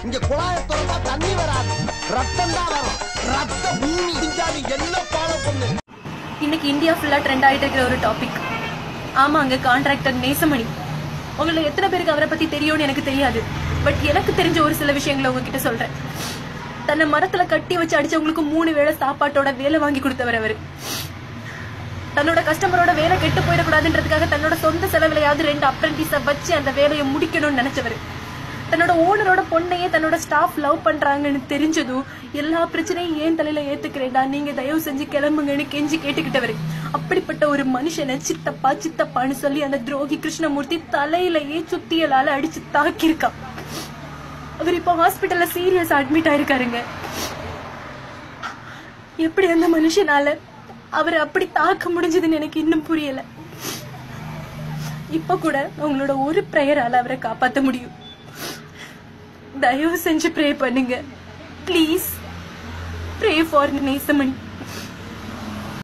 இங்க குழாய திறந்தா தண்ணி வராது ரத்தம் தான் வரும் ரத்த பூமி இந்தியாவி என்ன ஃபாலோ பண்ணு இன்னைக்கு இந்தியா ஃபுல்லா ட்ரெண்ட் ஆயிட்டு இருக்கிற ஒரு டாபிக் ஆமாங்க கான்ட்ராக்டர் நேசமணி உங்களை எத்தனை பேருக்கு அவரை பத்தி தெரியும்னு எனக்கு தெரியாது பட் எனக்கு தெரிஞ்ச ஒரு சில விஷயங்களை உங்ககிட்ட சொல்றேன் தன்னை மரத்துல கட்டி வச்சு அடிச்சவங்களுக்கு மூணு வேளை சாப்பாட்டோட வேலை வாங்கி கொடுத்தவர் அவரு தன்னோட கஸ்டமரோட வேலை கெட்டு போயிடக்கூடாதுன்றதுக்காக தன்னோட சொந்த செலவுலையாவது ரெண்டு அப்ரண்டிஸ வச்சு அந்த வேலையை முடிக்கணும்னு நினைச்சவர் தன்னோட ஓனரோட பொண்ணையே தன்னோட ஸ்டாஃப் லவ் பண்றாங்கன்னு தெரிஞ்சதும் எல்லா பிரச்சனையும் ஏன் தலையில ஏத்துக்கிறேன்டா நீங்க தயவு செஞ்சு கிளம்புங்கன்னு கெஞ்சி கேட்டுக்கிட்டவர் அப்படிப்பட்ட ஒரு மனுஷனை சித்தப்பா சித்தப்பான்னு சொல்லி அந்த துரோகி கிருஷ்ணமூர்த்தி தலையிலேயே சுத்தியலால அடிச்சு தாக்கியிருக்கான் அவர் இப்போ ஹாஸ்பிட்டல்ல சீரியஸ் அட்மிட் ஆயிருக்காருங்க எப்படி அந்த மனுஷனால அவரை அப்படி தாக்க முடிஞ்சதுன்னு எனக்கு இன்னும் புரியல இப்ப கூட உங்களோட ஒரு ப்ரேயரால அவரை காப்பாத்த முடியும் தயவு செஞ்சு ப்ரே பண்ணுங்க ப்ளீஸ் ப்ரே ஃபார் நேசமணி